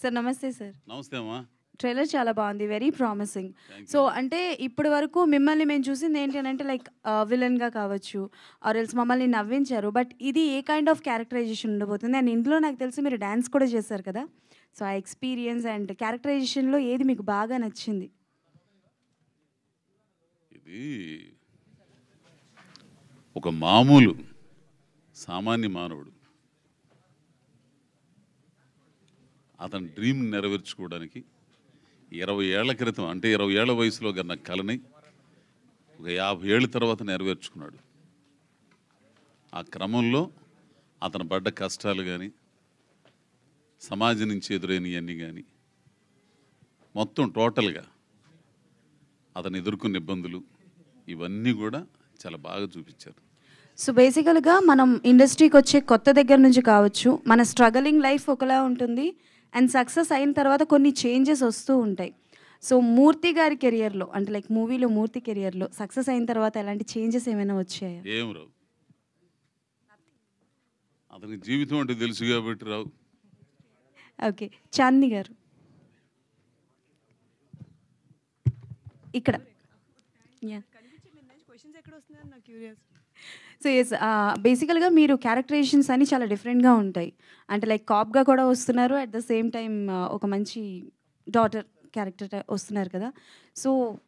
Sir నమస్తే sir నమస్తే అమ్మా ట్రైలర్ చాలా బాగుంది వెరీ ప్రామిసింగ్ Thank సో అంటే ఇప్పటి వరకు మిమ్మల్ని మేము చూసింది ఏంటి అని అంటే లైక్ విలన్గా కావచ్చు ఆర్ ఎల్స్ మమ్మల్ని నవ్వించారు బట్ ఇది ఏ కైండ్ ఆఫ్ క్యారెక్టరైజేషన్ ఉండబోతుంది అండ్ ఇందులో నాకు తెలిసి మీరు డ్యాన్స్ కూడా చేశారు కదా సో ఆ ఎక్స్పీరియన్స్ అండ్ క్యారెక్టరైజేషన్లో ఏది మీకు బాగా నచ్చింది ఇది ఒక మామూలు సామాన్య మానవుడు అతని డ్రీమ్ నెరవేర్చుకోవడానికి ఇరవై ఏళ్ల క్రితం అంటే ఇరవై ఏళ్ల వయసులో కన్నా కలని ఒక యాభై ఏళ్ళ తర్వాత నెరవేర్చుకున్నాడు ఆ క్రమంలో అతను పడ్డ కష్టాలు కానీ సమాజం నుంచి ఎదురైనవన్నీ కానీ మొత్తం టోటల్గా అతను ఎదుర్కొన్న ఇబ్బందులు ఇవన్నీ కూడా చాలా బాగా చూపించారు సో బేసికల్గా మనం ఇండస్ట్రీకి వచ్చే కొత్త దగ్గర నుంచి కావచ్చు మన స్ట్రగలింగ్ లైఫ్ ఒకలా ఉంటుంది అండ్ సక్సెస్ అయిన తర్వాత కొన్ని చేంజెస్ వస్తూ ఉంటాయి సో మూర్తి గారి కెరియర్లో అంటే లైక్ మూవీలో మూర్తి కెరియర్లో సక్సెస్ అయిన తర్వాత ఎలాంటి చేంజెస్ ఏమైనా వచ్చాయా ఏం రావు అతనికి జీవితం అంటే తెలుసు కాబట్టి రావు ఓకే చాందిని గారు ఇక్కడ యా క్వశ్చన్స్ ఎక్కడ వస్తున్నాయని నాకు క్యూరియస్ సో ఎస్ బేసికల్గా మీరు క్యారెక్టరైజేషన్స్ అన్ని చాలా డిఫరెంట్గా ఉంటాయి అంటే లైక్ కాప్గా కూడా వస్తున్నారు అట్ ద సేమ్ టైం ఒక మంచి డాటర్ క్యారెక్టర్ వస్తున్నారు కదా సో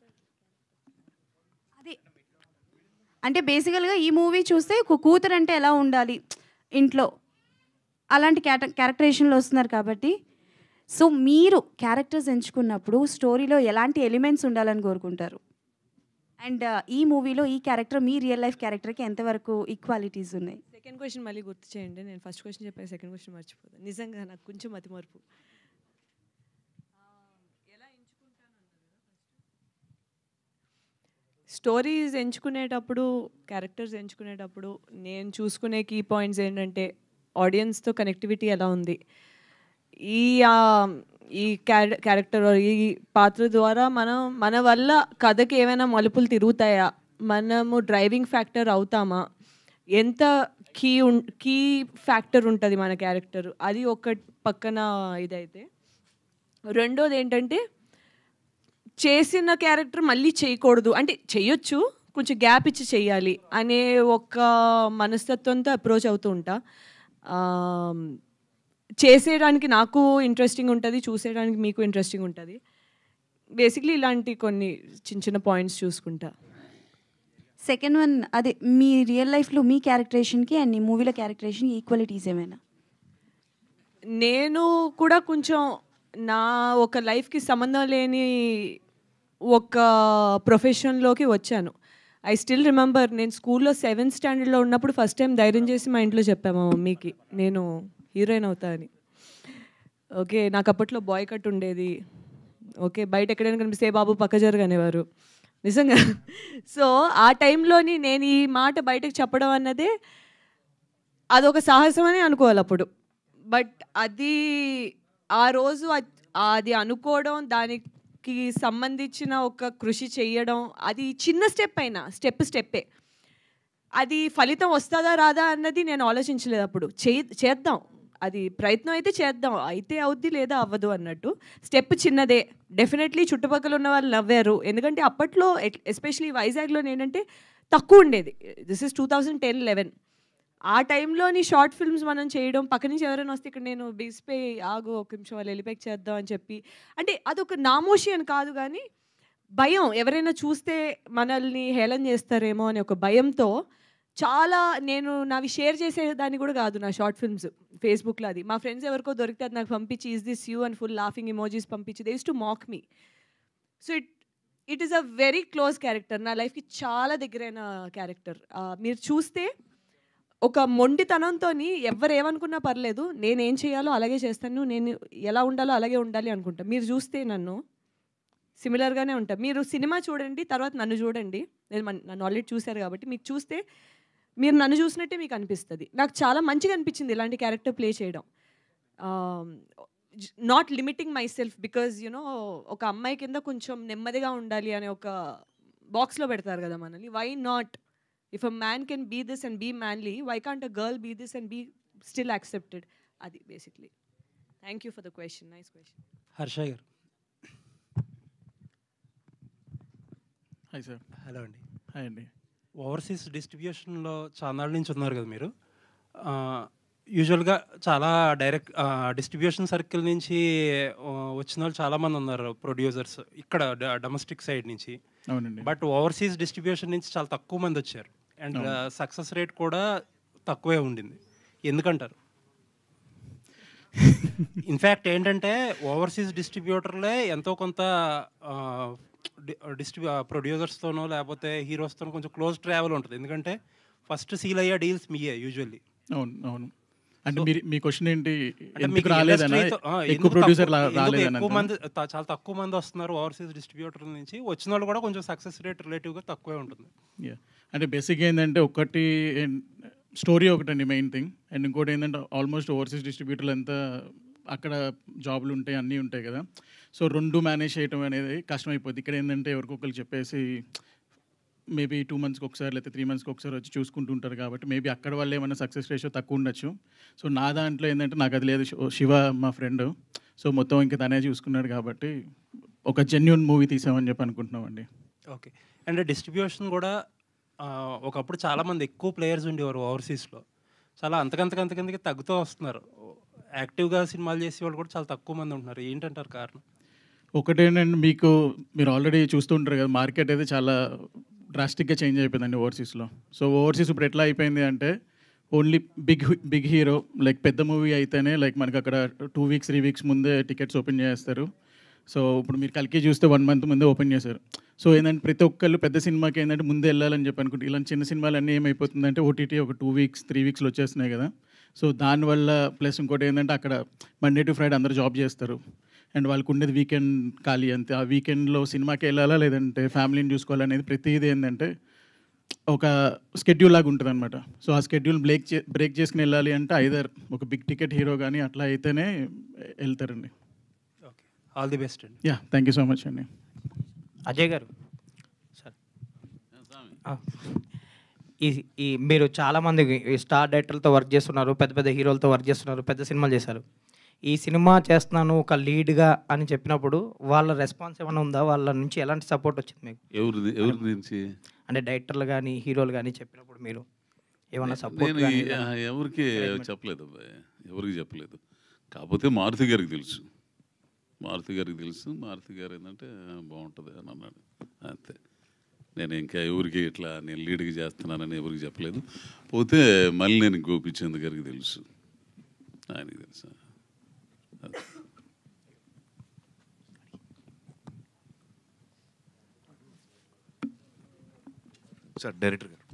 అదే అంటే బేసికల్గా ఈ మూవీ చూస్తే ఒక కూతురు అంటే ఎలా ఉండాలి ఇంట్లో అలాంటి క్యాట క్యారెక్టరైజేషన్లో వస్తున్నారు కాబట్టి సో మీరు క్యారెక్టర్స్ ఎంచుకున్నప్పుడు స్టోరీలో ఎలాంటి ఎలిమెంట్స్ ఉండాలని కోరుకుంటారు అండ్ ఈ మూవీలో ఈ క్యారెక్టర్ మీ రియల్ లైఫ్ క్యారెక్టర్కి ఎంతవరకు ఈక్వాలిటీస్ ఉన్నాయి సెకండ్ క్వశ్చన్ మళ్ళీ గుర్తు చేయండి నేను ఫస్ట్ క్వశ్చన్ చెప్పాను సెకండ్ క్వశ్చన్ మర్చిపోతాను నిజంగా నాకు కొంచెం మతి మార్పు స్టోరీస్ ఎంచుకునేటప్పుడు క్యారెక్టర్స్ ఎంచుకునేటప్పుడు నేను చూసుకునే కీ పాయింట్స్ ఏంటంటే ఆడియన్స్తో కనెక్టివిటీ ఎలా ఉంది ఈ ఆ, ఈ క్యారెక్టర్ ఈ పాత్ర ద్వారా మనం మన వల్ల కథకి ఏమైనా మలుపులు తిరుగుతాయా మనము డ్రైవింగ్ ఫ్యాక్టర్ అవుతామా ఎంత కీ ఉన్ కీ ఫ్యాక్టర్ ఉంటుంది మన క్యారెక్టర్ అది ఒక పక్కన ఇదైతే రెండోది ఏంటంటే చేసిన క్యారెక్టర్ మళ్ళీ చేయకూడదు అంటే చెయ్యొచ్చు కొంచెం గ్యాప్ ఇచ్చి చెయ్యాలి అనే ఒక మనస్తత్వంతో అప్రోచ్ అవుతూ ఉంటా ఆమ్, చేసేయడానికి నాకు ఇంట్రెస్టింగ్ ఉంటుంది చూసేయడానికి మీకు ఇంట్రెస్టింగ్ ఉంటుంది బేసిక్లీ ఇలాంటి కొన్ని చిన్న చిన్న పాయింట్స్ చూసుకుంటా సెకండ్ వన్ అదే మీ రియల్ లైఫ్లో మీ క్యారెక్టరేషన్కి అండ్ ఈ మూవీలో క్యారెక్టరేషన్కి ఈక్వాలిటీస్ ఏమైనా నేను కూడా కొంచెం నా ఒక లైఫ్కి సంబంధం లేని ఒక ప్రొఫెషన్లోకి వచ్చాను ఐ స్టిల్ రిమెంబర్ నేను స్కూల్లో సెవెంత్ స్టాండర్డ్లో ఉన్నప్పుడు ఫస్ట్ టైం ధైర్యం చేసి మా ఇంట్లో చెప్పాను మా మమ్మీకి నేను హీరోయిన్ అవుతా అని ఓకే నాకు అప్పట్లో బాయ్ కట్ ఉండేది ఓకే బయట ఎక్కడైనా కనిపిస్తే "ఏ బాబు పక్క జరగనేవారు నిజంగా సో ఆ టైంలోని నేను ఈ మాట బయటకు చెప్పడం అన్నదే అదొక సాహసం అని అనుకోవాలి అప్పుడు బట్ అది ఆ రోజు అద్- అది అనుకోవడం దానికి సంబంధించిన ఒక కృషి చేయడం అది చిన్న స్టెప్ అయినా స్టెప్ స్టెప్పే అది ఫలితం వస్తుందా రాదా అన్నది నేను ఆలోచించలేదు అప్పుడు చే చేద్దాం అది ప్రయత్నం అయితే చేద్దాం అయితే అవుద్ది లేదా అవ్వదు అన్నట్టు స్టెప్ చిన్నదే డెఫినెట్లీ చుట్టుపక్కల ఉన్న వాళ్ళు నవ్వారు ఎందుకంటే అప్పట్లో ఎస్పెషలీ వైజాగ్లో ఏంటంటే తక్కువ ఉండేది this is two thousand ten eleven ఆ టైంలోని షార్ట్ ఫిల్మ్స్ మనం చేయడం పక్క నుంచి ఎవరైనా వస్తే ఇక్కడ నేను బీస్పే ఆగు ఒక నిమిషం వాళ్ళు వెళ్ళిపోయి చేద్దాం అని చెప్పి అంటే అదొక నామోషి అని కాదు కానీ భయం ఎవరైనా చూస్తే మనల్ని హేళన చేస్తారేమో అనే ఒక భయంతో చాలా నేను నావి షేర్ చేసేదాన్ని కూడా కాదు నా షార్ట్ ఫిల్మ్స్ ఫేస్బుక్లో అది మా ఫ్రెండ్స్ ఎవరికో దొరికితే అది నాకు పంపించి is this you and full laughing emojis పంపించి they to mock me so it it is a very close character నా లైఫ్కి చాలా దగ్గరైన క్యారెక్టర్ మీరు చూస్తే ఒక మొండితనంతో ఎవరు ఏమనుకున్నా పర్లేదు నేనేం చేయాలో అలాగే చేస్తాను నేను ఎలా ఉండాలో అలాగే ఉండాలి అనుకుంటా మీరు చూస్తే నన్ను సిమిలర్గానే ఉంటా మీరు సినిమా చూడండి తర్వాత నన్ను చూడండి నేను మన- నన్ను ఆల్రెడీ చూశారు కాబట్టి మీకు చూస్తే మీరు నన్ను చూసినట్టే మీకు అనిపిస్తుంది నాకు చాలా మంచిగా అనిపించింది ఇలాంటి క్యారెక్టర్ ప్లే చేయడం not limiting myself because you know ఒక అమ్మాయి కింద కొంచెం నెమ్మదిగా ఉండాలి అనే ఒక బాక్స్లో పెడతారు కదా మనల్ని why not if a man can be this and be manly why can't a girl be this and be still accepted అది basically thank you for the question nice question Harsha గారు హాయ్ సార్ హలో అండి hi అండి overseas డిస్ట్రిబ్యూషన్లో చాలా నుంచి ఉన్నారు కదా మీరు యూజువల్గా చాలా డైరెక్ట్ డిస్ట్రిబ్యూషన్ సర్కిల్ నుంచి ఆ, వచ్చిన వాళ్ళు చాలామంది ఉన్నారు ప్రొడ్యూసర్స్ ఇక్కడ డొమెస్టిక్ సైడ్ నుంచి అవునండి బట్ ఓవర్సీస్ డిస్ట్రిబ్యూషన్ నుంచి చాలా తక్కువ మంది వచ్చారు అండ్ సక్సెస్ రేట్ కూడా తక్కువే ఉండింది ఎందుకంటారు ఇన్ఫ్యాక్ట్ ఏంటంటే ఓవర్సీస్ డిస్ట్రిబ్యూటర్లే ఎంతో కొంత డిస్ట్రిబ్యూ ప్రొడ్యూసర్స్తోనో లేకపోతే హీరోస్తోనో కొంచెం క్లోజ్ ట్రావెల్ ఉంటుంది ఎందుకంటే ఫస్ట్ సీల్ అయ్యే డీల్స్ మీయే యూజువల్లీ అవును అవును అంటే మీరు మీ క్వశ్చన్ ఏంటి అంటే ఎందుకు మీకు రాలేదనా industry తో- ఆ, ఎక్కువ ఎందుకు ప్రొడ్యూసర్ తక్కువ- ఎందుకు రాలేదనా ఎక్కువ మంది త- చాలా తక్కువ మంది వస్తున్నారు ఓవర్సీస్ డిస్ట్రిబ్యూటర్ నుంచి వచ్చిన వాళ్ళు కూడా కొంచెం సక్సెస్ రేట్ రిలేటివ్గా తక్కువే ఉంటుంది Yeah. అంటే బేసిక్ ఏంటంటే ఒకటి స్టోరీ ఒకటండి మెయిన్ థింగ్ అండ్ ఇంకోటి ఏంటంటే ఆల్మోస్ట్ ఓవర్సీస్ డిస్ట్రిబ్యూటర్లు అంతా అక్కడ జాబ్లు ఉంటాయి అన్నీ ఉంటాయి కదా సో రెండు మేనేజ్ చేయడం అనేది కష్టమైపోద్ది ఇక్కడ ఏంటంటే ఎవరికొకరు చెప్పేసి మేబీ టూ మంత్స్కి ఒకసారి లేకపోతే త్రీ మంత్స్కి ఒకసారి వచ్చి చూసుకుంటూ ఉంటారు కాబట్టి మేబీ అక్కడ వల్ల ఏమైనా సక్సెస్ రేషియో తక్కువ ఉండొచ్చు సో నా దాంట్లో ఏంటంటే నాకు అది లేదు శివ- శివ మా ఫ్రెండ్ సో మొత్తం ఇంకా తనే చూసుకున్నాడు కాబట్టి ఒక జెన్యున్ మూవీ తీసామని చెప్పి అనుకుంటున్నామండి ఓకే అండ్ డిస్ట్రిబ్యూషన్ కూడా ఆ, ఒకప్పుడు చాలా మంది ఎక్కువ ప్లేయర్స్ ఉండేవారు ఓవర్సీస్లో చాలా అంతకంతకంతకంతకి తగ్గుతూ వస్తున్నారు యాక్టివ్గా సినిమాలు చేసేవాళ్ళు కూడా చాలా తక్కువ మంది ఉంటున్నారు ఏంటంటారు కారణం ఒకటేనండి మీకు మీరు ఆల్రెడీ చూస్తుంటారు కదా మార్కెట్ అయితే చాలా డ్రాస్టిక్గా చేంజ్ అయిపోయిందండి ఓవర్సీస్లో సో ఓవర్సీస్ ఇప్పుడు ఎట్లా అయిపోయింది అంటే only big big hero like పెద్ద మూవీ అయితేనే లైక్ మనకి అక్కడ టూ వీక్స్ త్రీ వీక్స్ ముందే టికెట్స్ ఓపెన్ చేస్తారు సో ఇప్పుడు మీరు కలికి చూస్తే వన్ మంత్ ముందే ఓపెన్ చేశారు సో ఏంటంటే ప్రతి ఒక్కళ్ళు పెద్ద సినిమాకి ఏంటంటే ముందే వెళ్ళాలని చెప్పి అనుకుంటే ఇలాంటి చిన్న సినిమాలు అన్నీ ఏమైపోతుందంటే ఓటీటీ ఒక టూ వీక్స్ త్రీ వీక్స్లో వచ్చేస్తున్నాయి కదా సో దానివల్ల ప్లస్ ఇంకోటి ఏంటంటే అక్కడ మండే టు ఫ్రైడే అందరూ జాబ్ చేస్తారు అండ్ వాళ్ళకు ఉండేది వీకెండ్ ఖాళీ అంతే ఆ వీకెండ్లో సినిమాకి వెళ్ళాలా లేదంటే ఫ్యామిలీని చూసుకోవాలనేది ప్రతిదీ ఏంటంటే ఒక స్కెడ్యూల్ లాగా ఉంటుంది అనమాట సో ఆ స్కెడ్యూల్ బ్రేక్ చే బ్రేక్ చేసుకుని వెళ్ళాలి అంటే ఐదర్ ఒక బిగ్ టికెట్ హీరో కానీ అట్లా అయితేనే వెళ్తారండి ఓకే ఆల్ ది బెస్ట్ అండి yeah thank you so much అండి అజయ్ గారు సార్ ఆ. ఈ ఈ మీరు చాలామంది ఈ స్టార్ డైరెక్టర్లతో వర్క్ చేస్తున్నారు పెద్ద పెద్ద హీరోలతో వర్క్ చేస్తున్నారు పెద్ద సినిమాలు చేశారు ఈ సినిమా చేస్తున్నాను ఒక లీడ్గా అని చెప్పినప్పుడు వాళ్ళ రెస్పాన్స్ ఏమైనా ఉందా వాళ్ళ నుంచి ఎలాంటి సపోర్ట్ వచ్చింది మీకు ఎవరి ఎవరి నుంచి అంటే డైరెక్టర్లు కానీ హీరోలు కానీ చెప్పినప్పుడు మీరు ఏమైనా సపోర్ట్ నేను ఈ- ఆ, ఎవరికి చెప్పలేదు అబ్బాయి ఎవరికి చెప్పలేదు కాకపోతే మారుతి గారికి తెలుసు మారుతి గారికి తెలుసు మారుతి గారు ఏంటంటే "ఆ, బాగుంటుంది అని అన్నాడు అంతే నేను ఇంకా ఎవరికి ఇట్లా నేను లీడ్గా చేస్తున్నానని ఎవరికి చెప్పలేదు పోతే మళ్ళీ నేను గోపిచంద్ గారికి తెలుసు ఆయనకి తెలుసు అది. సార్ డైరెక్టర్ గారు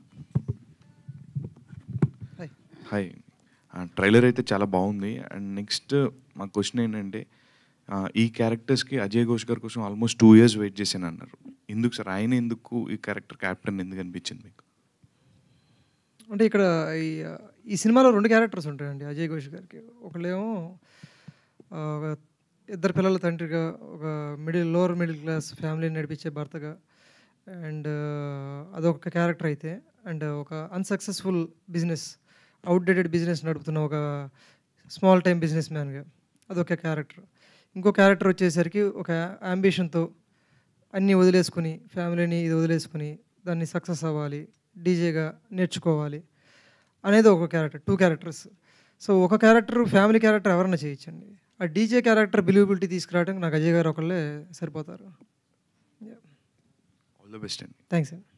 హాయ్ ట్రైలర్ అయితే చాలా బాగుంది అండ్ నెక్స్ట్ మా క్వశ్చన్ ఏంటంటే ఆ, ఈ క్యారెక్టర్స్కి అజయ్ ఘోష్ గారి కోసం ఆల్మోస్ట్ టూ ఇయర్స్ వెయిట్ చేశాను అన్నారు ఎందుకు సార్ ఆయన ఎందుకు ఈ క్యారెక్టర్ క్యాప్టెన్ ఎందుకు అనిపించింది మీకు అంటే ఇక్కడ ఈ ఈ సినిమాలో రెండు క్యారెక్టర్స్ ఉంటాయండి అజయ్ ఘోష్ గారికి ఒకళ్ళేమో ఆ, ఒక ఇద్దరు పిల్లల తండ్రిగా ఒక మిడిల్ లోవర్ మిడిల్ క్లాస్ ఫ్యామిలీని నడిపించే భర్తగా అండ్ అదొక క్యారెక్టర్ అయితే అండ్ ఒక అన్సక్సెస్ఫుల్ బిజినెస్ అవుట్డేటెడ్ బిజినెస్ నడుపుతున్న ఒక స్మాల్ టైం బిజినెస్ మ్యాన్గా అదొక క్యారెక్టర్ ఇంకో క్యారెక్టర్ వచ్చేసరికి ఒక అంబిషన్తో అన్నీ వదిలేసుకుని ఫ్యామిలీని ఇది వదిలేసుకుని దాన్ని సక్సెస్ అవ్వాలి డీజేగా నేర్చుకోవాలి అనేది ఒక క్యారెక్టర్ టూ క్యారెక్టర్స్ సో ఒక క్యారెక్టర్ ఫ్యామిలీ క్యారెక్టర్ ఎవరైనా చేయొచ్చండి ఆ డీజే క్యారెక్టర్ బిలీవబిలిటీ తీసుకురావడానికి నాకు అజయ్ గారు ఒకళ్ళే సరిపోతారు ఆల్ ద బెస్ట్ అండి థ్యాంక్స్ అండి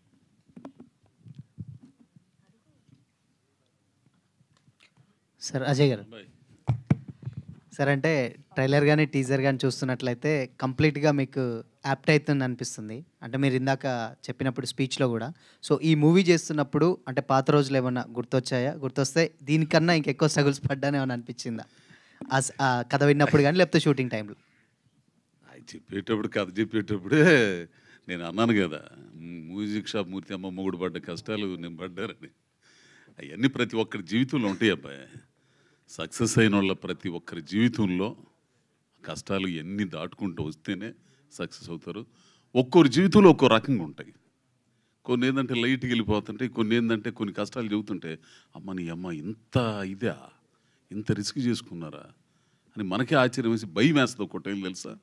సార్ అజయ్ గారు సార్ అంటే ట్రైలర్ కానీ టీజర్ కానీ చూస్తున్నట్లయితే కంప్లీట్గా మీకు యాప్ట్ అవుతుంది అనిపిస్తుంది అంటే మీరు ఇందాక చెప్పినప్పుడు స్పీచ్లో కూడా సో ఈ మూవీ చేస్తున్నప్పుడు అంటే పాత రోజులు ఏమన్నా గుర్తొచ్చాయా గుర్తొస్తే దీనికన్నా ఇంకెక్కువ స్ట్రగుల్స్ పడ్డానే ఏమైనా అనిపించిందా ఆ స- ఆ కథ విన్నప్పుడు కానీ లేకపోతే షూటింగ్ టైంలో అది చెప్పేటప్పుడు కథ చెప్పేటప్పుడే నేను అన్నాను కదా మ్యూజిక్ షాప్ మూర్తి అమ్మ మొగుడు పడ్డ కష్టాలు నేను పడ్డారని అవన్నీ ప్రతి ఒక్కరి జీవితంలో ఉంటాయి అబ్బాయి సక్సెస్ అయిన వాళ్ళ ప్రతి ఒక్కరి జీవితంలో కష్టాలు ఎన్ని దాటుకుంటూ వస్తేనే సక్సెస్ అవుతారు ఒక్కొరి జీవితంలో ఒక్కో రకంగా ఉంటాయి కొన్ని ఏంటంటే లైట్కి వెళ్ళిపోతుంటాయి కొన్ని ఏంటంటే కొన్ని కష్టాలు చెబుతుంటే అమ్మ నీ అమ్మ ఇంత ఇదా ఇంత రిస్క్ చేసుకున్నారా అని మనకే ఆశ్చర్యం వేసి భయం వేస్తుంది ఒక్కొట్టేం తెలుసా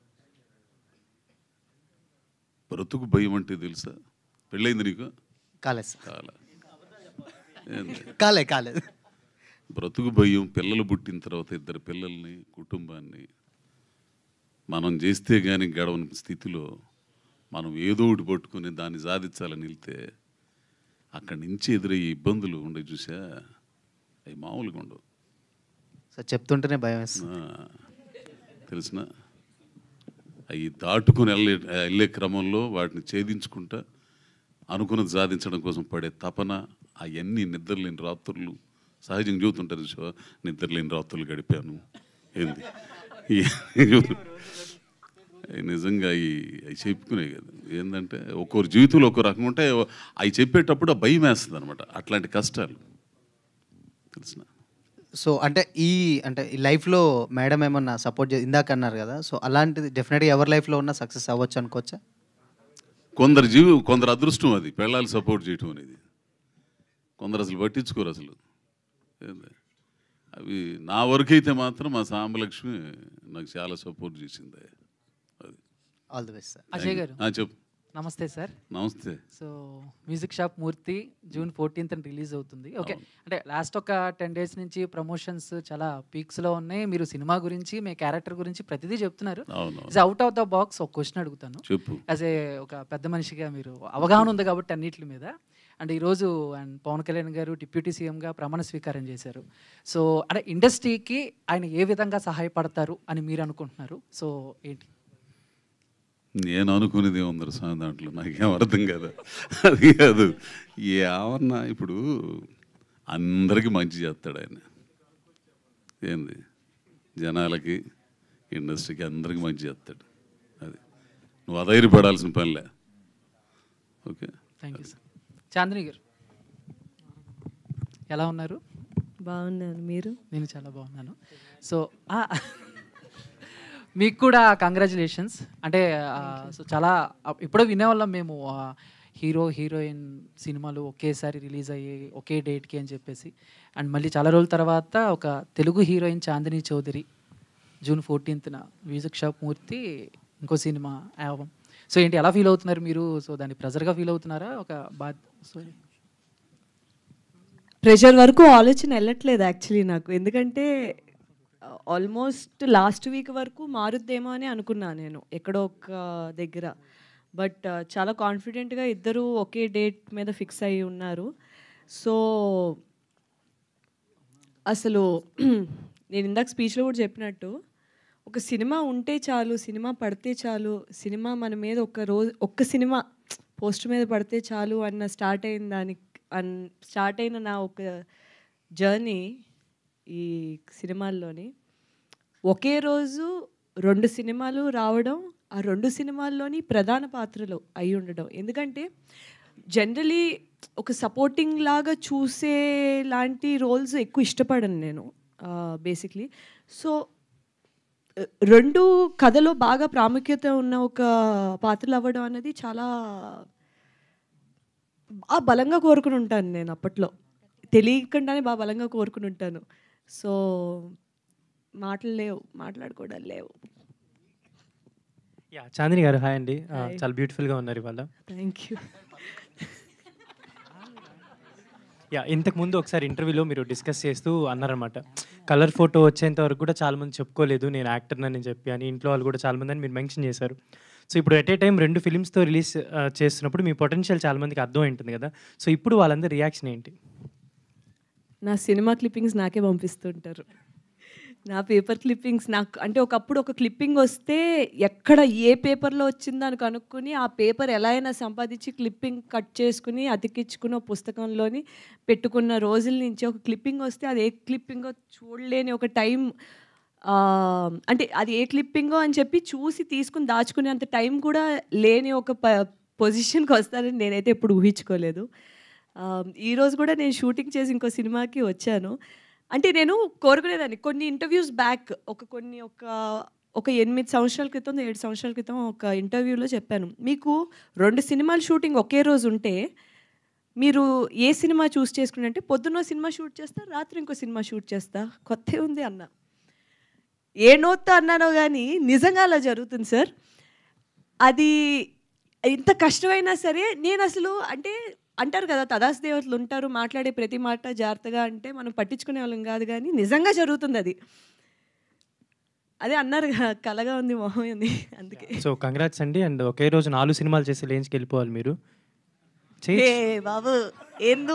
బ్రతుకు భయం అంటే తెలుసా పెళ్ళైంది నీకు కాలేదు సార్ కాలా ఏంది? కాలే కాలేదు బ్రతుకు భయం పిల్లలు పుట్టిన తర్వాత ఇద్దరు పిల్లల్ని కుటుంబాన్ని మనం చేస్తే కానీ గడవని స్థితిలో మనం ఏదో ఒకటి పట్టుకుని దాన్ని సాధించాలని వెళ్తే అక్కడి నుంచి ఎదురయ్యే ఇబ్బందులు ఉండే చూసా అవి మామూలుగా ఉండవు సార్ చెప్తుంటేనే భయం వేస్తుంది ఆ, తెలిసిన అవి దాటుకుని వెళ్ళే వెళ్ళే క్రమంలో వాటిని ఛేదించుకుంటా అనుకున్నది సాధించడం కోసం పడే తపన అవన్నీ నిద్రలేని రాత్రులు సహజంగా చూస్తుంటారు చూసావా నిద్రలేని రాత్రులు గడిపాను ఏంది ఈ- అవి నిజంగా అవి అవి చెప్పుకునే కదా ఏంటంటే ఒక్కొక్క జీవితంలో ఒక్కో రకంగా ఉంటే అవి చెప్పేటప్పుడు ఆ భయం వేస్తుంది అనమాట అట్లాంటి కష్టాలు తెలిసిన సో అంటే ఈ అంటే ఈ లైఫ్లో మేడం ఏమన్నా సపోర్ట్ చే ఇందాక అన్నారు కదా సో అలాంటిది డెఫినెట్గా ఎవరి లైఫ్లో ఉన్నా సక్సెస్ అవ్వచ్చు అనుకోవచ్చా కొందరు జీవి కొందరు అదృష్టం అది పెళ్ళాలి సపోర్ట్ చేయటం అనేది కొందరు అసలు పట్టించుకోరు అసలు ఏంది? అవి నా వరకు అయితే మాత్రం మా సాంబలక్ష్మి నాకు చాలా సపోర్ట్ చేసింది అది all the best sir Ajay గారు ఆ, చెప్పు నమస్తే సార్ నమస్తే so music shop Murthy June fourteenth release అవుతుంది ఓకే అంటే లాస్ట్ ఒక టెన్ డేస్ నుంచి ప్రమోషన్స్ చాలా పీక్స్లో ఉన్నాయి మీరు సినిమా గురించి మీ క్యారెక్టర్ గురించి ప్రతిదీ చెప్తున్నారు అవును is out of the box ఒక క్వశ్చన్ అడుగుతాను చెప్పు యాజ్ ఏ ఒక పెద్ద మనిషిగా మీరు అవగాహన ఉంది కాబట్టి అన్నిటి మీద అండ్ ఈరోజు అండ్ పవన్ కళ్యాణ్ గారు డిప్యూటీ సీఎంగా ప్రమాణ స్వీకారం చేశారు సో అంటే ఇండస్ట్రీకి ఆయన ఏ విధంగా సహాయపడతారు అని మీరు అనుకుంటున్నారు సో ఏంటి నేను అనుకునేది ఏముందరు స్వామి దాంట్లో నాకేం అర్థం కాదు అది కాదు ఏమన్నా ఇప్పుడు అందరికీ మంచి చేస్తాడు ఆయన ఏంది జనాలకి ఇండస్ట్రీకి అందరికీ మంచి చేస్తాడు అది నువ్వు అధైర్యపడాల్సిన పనిలే okay thank you sir Chandini గారు ఎలా ఉన్నారు బాగున్నాను మీరు నేను చాలా బాగున్నాను సో మీకు కూడా కంగ్రాచులేషన్స్ అంటే సో చాలా ఆ, ఎప్పుడో వినేవాళ్ళం మేము హీరో హీరోయిన్ సినిమాలు ఒకేసారి రిలీజ్ అయ్యి ఒకే డేట్కి అని చెప్పేసి అండ్ మళ్ళీ చాలా రోజుల తర్వాత ఒక తెలుగు హీరోయిన్ చాందిని చౌదరి జూన్ ఫోర్టీన్త్న మ్యూజిక్ షాప్ మూర్తి ఇంకో సినిమా ఆల్బమ్ సో ఏంటి ఎలా ఫీల్ అవుతున్నారు మీరు సో దాన్ని ప్రెజర్గా ఫీల్ అవుతున్నారా ఒక బాధ సో ప్రెషర్ వరకు ఆలోచన వెళ్ళట్లేదు యాక్చువల్లీ నాకు ఎందుకంటే ఆల్మోస్ట్ లాస్ట్ వీక్ వరకు మారుద్దేమో అని అనుకున్నా నేను ఎక్కడో ఒక దగ్గర బట్ చాలా కాన్ఫిడెంట్గా ఇద్దరు ఒకే డేట్ మీద ఫిక్స్ అయి ఉన్నారు సో అసలు నేను ఇందాక స్పీచ్లో కూడా చెప్పినట్టు ఒక సినిమా ఉంటే చాలు సినిమా పడితే చాలు సినిమా మన మీద ఒక రోజు ఒక్క సినిమా పోస్ట్ మీద పడితే చాలు అన్న స్టార్ట్ అయిన దానికి అన్ స్టార్ట్ అయిన నా ఒక జర్నీ ఈ సినిమాల్లోని ఒకే రోజు రెండు సినిమాలు రావడం ఆ రెండు సినిమాల్లోని ప్రధాన పాత్రలు అయి ఉండడం ఎందుకంటే జనరలీ ఒక సపోర్టింగ్ లాగా చూసే లాంటి రోల్స్ ఎక్కువ ఇష్టపడను నేను బేసిక్లీ సో రెండు కథలో బాగా ప్రాముఖ్యత ఉన్న ఒక పాత్రలు అవ్వడం అనేది చాలా బాగా బలంగా కోరుకుని ఉంటాను నేను అప్పట్లో తెలియకుండానే బాగా బలంగా కోరుకుని ఉంటాను సో మాటలు లేవు మాట్లాడుకోవడం లేవు యా చాందిని గారు హాయ్ అండి ఆ, Hi. చాలా బ్యూటిఫుల్గా ఉన్నారు ఇవాళ థ్యాంక్ యూ యా ఇంతకు ముందు ఒకసారి ఇంటర్వ్యూలో మీరు డిస్కస్ చేస్తూ అన్నారనమాట కలర్ ఫోటో వచ్చేంత వరకు కూడా చాలా మంది చెప్పుకోలేదు నేను యాక్టర్ అని చెప్పి అని ఇంట్లో వాళ్ళు కూడా చాలా మంది అని మీరు మెన్షన్ చేశారు సో ఇప్పుడు ఎట్ ఏ టైం రెండు ఫిలిమ్స్తో రిలీజ్ చేస్తున్నప్పుడు మీ పొటెన్షియల్ చాలా మందికి అర్థం ఉంటుంది కదా సో ఇప్పుడు వాళ్ళందరి రియాక్షన్ ఏంటి నా సినిమా క్లిప్పింగ్స్ నాకే పంపిస్తుంటారు నా పేపర్ క్లిప్పింగ్స్ నాకు అంటే ఒకప్పుడు ఒక క్లిప్పింగ్ వస్తే ఎక్కడ ఏ పేపర్లో వచ్చిందో అని కనుక్కొని ఆ పేపర్ ఎలా అయినా సంపాదించి క్లిప్పింగ్ కట్ చేసుకుని అతికించుకుని ఒక పుస్తకంలోని పెట్టుకున్న రోజుల నుంచి ఒక క్లిప్పింగ్ వస్తే అది ఏ క్లిప్పింగో చూడలేని ఒక టైం ఆ, అంటే అది ఏ క్లిప్పింగో అని చెప్పి చూసి తీసుకుని దాచుకునే అంత టైం కూడా లేని ఒక ప పొజిషన్కి వస్తానని నేనైతే ఎప్పుడు ఊహించుకోలేదు ఆ, ఈరోజు కూడా నేను షూటింగ్ చేసి ఇంకో సినిమాకి వచ్చాను అంటే నేను కోరుకునేదాన్ని కొన్ని ఇంటర్వ్యూస్ బ్యాక్ ఒక కొన్ని ఒక ఒక ఎనిమిది సంవత్సరాల క్రితం ఏడు సంవత్సరాల క్రితం ఒక ఇంటర్వ్యూలో చెప్పాను మీకు రెండు సినిమాలు షూటింగ్ ఒకే రోజు ఉంటే మీరు ఏ సినిమా చూస్ చేసుకుని అంటే పొద్దున్న సినిమా షూట్ చేస్తా రాత్రి ఇంకో సినిమా షూట్ చేస్తా కొత్త ఉంది అన్న ఏ నోట్తో అన్నానో కానీ నిజంగా అలా జరుగుతుంది సార్ అది ఎంత కష్టమైనా సరే నేను అసలు అంటే అంటారు కదా తదాస్ దేవతలు ఉంటారు మాట్లాడే ప్రతి మాట జాగ్రత్తగా అంటే మనం పట్టించుకునే వాళ్ళం కాదు కానీ నిజంగా జరుగుతుంది అది అదే అన్నారు కదా, కలగా ఉంది మొహం ఉంది అందుకే సో కంగ్రాట్స్ అండి అండ్ ఒకే రోజు నాలుగు సినిమాలు చేసి లేంజ్కి వెళ్ళిపోవాలి మీరు ఏ చేయొచ్చు బాబు ఎందు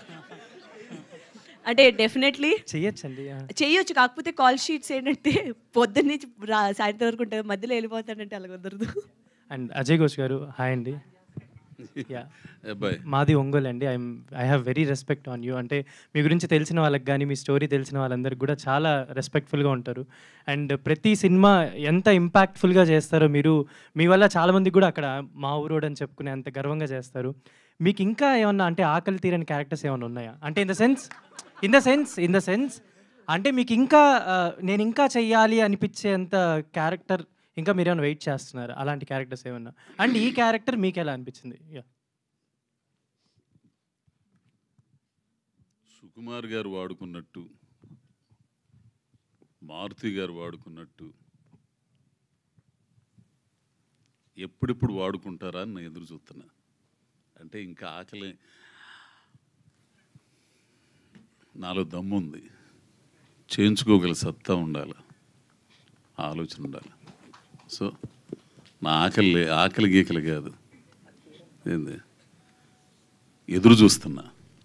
అంటే డెఫినెట్లీ చెయ్యొచ్చండి ఆ. చెయ్యొచ్చు కాకపోతే కాల్ షీట్స్ ఏంటంటే పొద్దున్న నుంచి రా సాయంత్రం వరకు ఉంటుంది మధ్యలో వెళ్ళిపోతానంటే అలా కుదరదు అండ్ అజయ్ ఘోష్ గారు హాయ్ అండి యా అబ్బాయి మాది ఒంగోలు అండి I'm I have very respect on you అంటే మీ గురించి తెలిసిన వాళ్ళకి కానీ మీ స్టోరీ తెలిసిన వాళ్ళందరికీ కూడా చాలా రెస్పెక్ట్ఫుల్గా ఉంటారు అండ్ ప్రతి సినిమా ఎంత ఇంపాక్ట్ఫుల్గా చేస్తారో మీరు మీ వల్ల చాలామందికి కూడా అక్కడ మా ఊరోడు అని చెప్పుకునే అంత గర్వంగా చేస్తారు మీకు ఇంకా ఏమన్నా అంటే ఆకలి తీరని క్యారెక్టర్స్ ఏమైనా ఉన్నాయా అంటే in the sense in the sense in the sense అంటే మీకు ఇంకా ఆ, నేను ఇంకా చెయ్యాలి అనిపించేంత క్యారెక్టర్ ఇంకా మీరు ఏమైనా వెయిట్ చేస్తున్నారు అలాంటి క్యారెక్టర్స్ ఏమన్నా అండ్ ఈ క్యారెక్టర్ మీకు ఎలా అనిపించింది యా సుకుమార్ గారు వాడుకున్నట్టు మారుతి గారు వాడుకున్నట్టు ఎప్పుడెప్పుడు వాడుకుంటారా అని నేను ఎదురు చూస్తున్నా అంటే ఇంకా ఆకలి నాలో దమ్ముంది చేయించుకోగల సత్తా ఉండాలి ఆలోచన ఉండాలి సో నా ఆకలి లే- ఆకలి గీకలి కాదు ఏంది ఎదురు చూస్తున్నా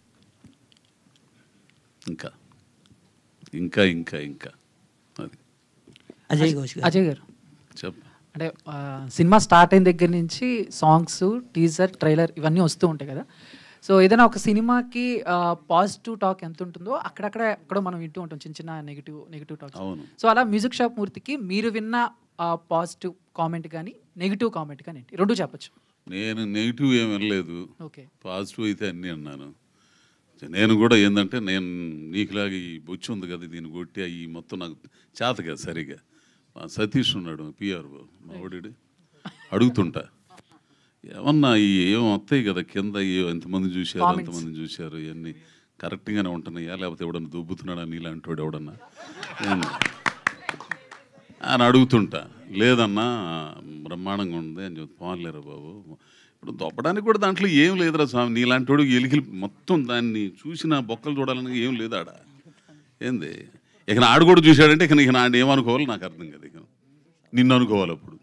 ఇంకా ఇంకా ఇంకా ఇంకా అది అజయ్ ఘోష్ అజయ్ గారు చెప్పు అంటే ఆ, సినిమా స్టార్ట్ అయిన దగ్గర నుంచి సాంగ్స్ టీజర్ ట్రైలర్ ఇవన్నీ వస్తూ ఉంటాయి కదా సో ఏదైనా ఒక సినిమాకి పాజిటివ్ టాక్ ఎంత ఉంటుందో అక్కడక్కడ ఎక్కడో మనం వింటూ ఉంటాం చిన్న చిన్న నెగిటివ్ నెగిటివ్ టాక్స్ అవును. సో అలా మ్యూజిక్ షాప్ మూర్తికి మీరు విన్న పాజిటివ్ కామెంట్ కానీ నెగిటివ్ కామెంట్ కానీ ఏంటి రెండు చెప్పొచ్చు నేను నెగిటివ్ ఏం వినలేదు ఓకే పాజిటివ్ అయితే అన్నీ అన్నాను నేను కూడా ఏంటంటే నేను నీకులాగా ఈ బొచ్చు ఉంది కదా దీన్ని కొట్టి ఈ మొత్తం నాకు చేత కదా సరిగా మా సతీష్ ఉన్నాడు పిఆర్ మా ఓడిడు అడుగుతుంటా ఏమన్నా ఈ ఏం వస్తాయి కదా కింద ఏ- ఎంతమంది చూశారు Comments. ఎంతమంది చూశారు ఇవన్నీ కరెక్ట్గానే ఉంటున్నాయా లేకపోతే ఎవడన్నా దుబ్బుతున్నాడా నీలాంటి వాడు ఎవడన్నా ఏంది? అని అడుగుతుంటా లేదన్నా బ్రహ్మాండంగా ఉంది అని చెప్పి పోన్లేరా బాబు ఇప్పుడు దొప్పడానికి కూడా దాంట్లో ఏం లేదురా స్వామి నీలాంటి వాడు ఎలికిలి మొత్తం దాన్ని చూసిన బొక్కలు చూడాలని ఏం లేదు ఆడ ఏంది ఇక నా ఆడు కూడా చూశాడంటే ఇక ఇక నాడు ఏమనుకోవాలి నాకు అర్థం కదా ఇక నిన్ను అనుకోవాలి అప్పుడు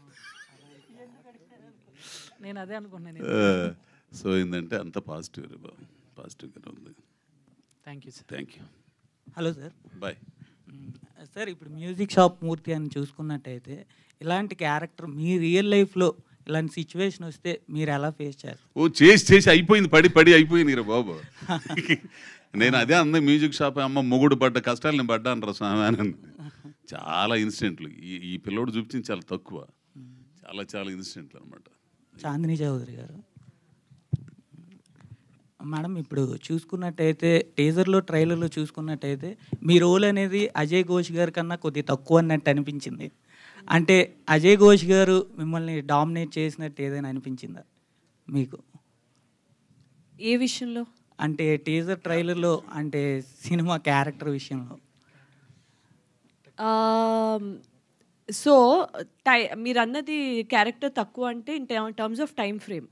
నేను అదే అనుకున్నాను సో ఏంటంటే అంత పాజిటివ్ రే బాబు పాజిటివ్గానే ఉంది thank you sir thank you hello sir bye sir ఇప్పుడు మ్యూజిక్ షాప్ మూర్తి అని చూసుకున్నట్టయితే ఇలాంటి క్యారెక్టర్ మీ రియల్ లైఫ్లో ఇలాంటి సిచ్యువేషన్ వస్తే మీరు ఎలా ఫేస్ చేస్తారు ఓ చేసి చేసి అయిపోయింది పడి పడి అయిపోయింది రా బాబు నేను అదే అంద మ్యూజిక్ షాప్ అమ్మ మొగుడు పడ్డ కష్టాలు నేను పడ్డాను రా స్వామి అని అంది. చాలా ఇన్సిడెంట్లు ఈ ఈ పిల్లోడు చూపించింది చాలా తక్కువ చాలా చాలా ఇన్సిడెంట్లు అనమాట చాందిని చౌదరి గారు మేడం ఇప్పుడు చూసుకున్నట్టయితే టీజర్లో ట్రైలర్లో చూసుకున్నట్టయితే మీ రోల్ అనేది అజయ్ ఘోష్ గారి కన్నా కొద్దిగా తక్కువ అన్నట్టు అనిపించింది అంటే అజయ్ ఘోష్ గారు మిమ్మల్ని డామినేట్ చేసినట్టు ఏదైనా అనిపించిందా మీకు ఏ విషయంలో అంటే టీజర్ ట్రైలర్లో అంటే సినిమా క్యారెక్టర్ విషయంలో సో టై మీరు అన్నది క్యారెక్టర్ తక్కువ అంటే in terms of time frame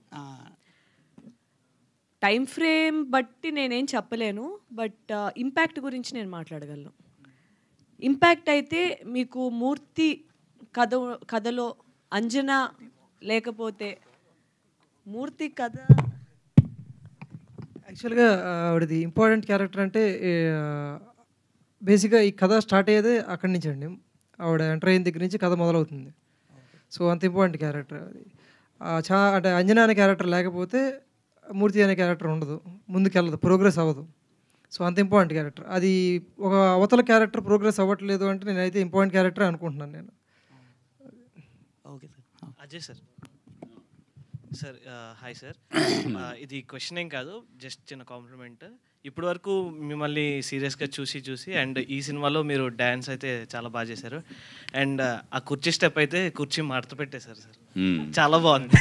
time frame బట్టి నేనేం చెప్పలేను బట్ ఇంపాక్ట్ గురించి నేను మాట్లాడగలను ఇంపాక్ట్ అయితే మీకు మూర్తి కథ కథలో అంజనా లేకపోతే మూర్తి కథ యాక్చువల్గా ఆవిడది ఇంపార్టెంట్ క్యారెక్టర్ అంటే బేసిక్గా ఈ కథ స్టార్ట్ అయ్యేదే అక్కడి నుంచి అండి ఆవిడ ఎంటర్ అయిన దగ్గర నుంచి కథ మొదలవుతుంది సో అంత ఇంపార్టెంట్ క్యారెక్టర్ అది ఆ, చా అంటే అంజనా అనే క్యారెక్టర్ లేకపోతే మూర్తి అనే క్యారెక్టర్ ఉండదు ముందుకెళ్ళదు ప్రోగ్రెస్ అవ్వదు సో అంత ఇంపార్టెంట్ క్యారెక్టర్ అది ఒక అవతల క్యారెక్టర్ ప్రోగ్రెస్ అవ్వట్లేదు అంటే నేనైతే ఇంపార్టెంట్ క్యారెక్టర్ అనుకుంటున్నాను నేను okay sir Ajay sir sir hi sir ఇది క్వశ్చన్ ఏం కాదు జస్ట్ చిన్న కాంప్లిమెంట్ ఇప్పటి వరకు మిమ్మల్ని సీరియస్గా చూసి చూసి అండ్ ఈ సినిమాలో మీరు డ్యాన్స్ అయితే చాలా బాగా చేశారు అండ్ ఆ కుర్చీ స్టెప్ అయితే కుర్చీ మడత పెట్టేశారు సార్ Hmm. చాలా బాగుంది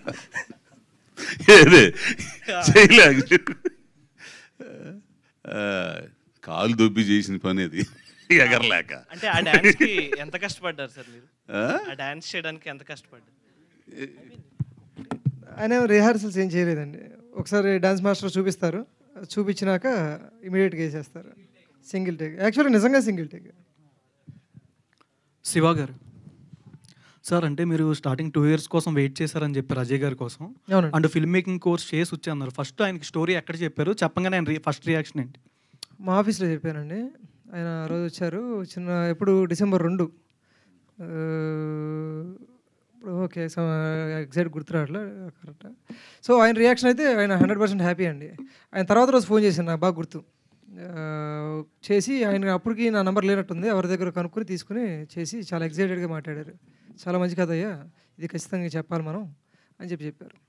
ఏదే చేయలే ఆ, కాలు దొబ్బి చేసిన పని అది ఎగరలేక అంటే ఆ డాన్స్ కి ఎంత కష్టపడ్డారు సార్ మీరు ఆ? ఆ డాన్స్ చేయడానికి ఎంత కష్టపడ్డారు ఆయన రిహార్సల్స్ ఏం చేయలేదండి ఒకసారి డాన్స్ మాస్టర్ చూపిస్తారు చూపించినాక ఇమీడియట్గా వేసేస్తారు సింగిల్ టేక్ యాక్చువల్లీ నిజంగా సింగిల్ టేక్ శివ గారు సార్ అంటే మీరు స్టార్టింగ్ టూ ఇయర్స్ కోసం వెయిట్ చేశారని చెప్పారు అజయ్ గారి కోసం అవునండి. అండ్ ఫిల్మ్ మేకింగ్ కోర్స్ చేసి వచ్చి అన్నారు ఫస్ట్ ఆయనకి స్టోరీ ఎక్కడ చెప్పారు చెప్పగానే ఆయన ఫస్ట్ రియాక్షన్ ఏంటి మా ఆఫీస్లో చెప్పానండి ఆయన ఆ రోజు వచ్చారు చిన్న ఎప్పుడు డిసెంబర్ రెండు ఆ, ఇప్పుడు ఓకే ఎగ్జాక్ట్ గుర్తురాట్లే కరెక్ట్ సో ఆయన రియాక్షన్ అయితే ఆయన హండ్రెడ్ పర్సెంట్ హ్యాపీ అండి ఆయన తర్వాత రోజు ఫోన్ చేశాను నాకు బాగా గుర్తు ఆ, చేసి ఆయన అప్పటికి నా నెంబర్ లేనట్టుంది ఎవరి దగ్గర కనుక్కొని తీసుకుని చేసి చాలా ఎగ్జైటెడ్గా మాట్లాడారు చాలా మంచి కథ అయ్యా ఇది ఖచ్చితంగా చెప్పాలి మనం అని చెప్పి చెప్పారు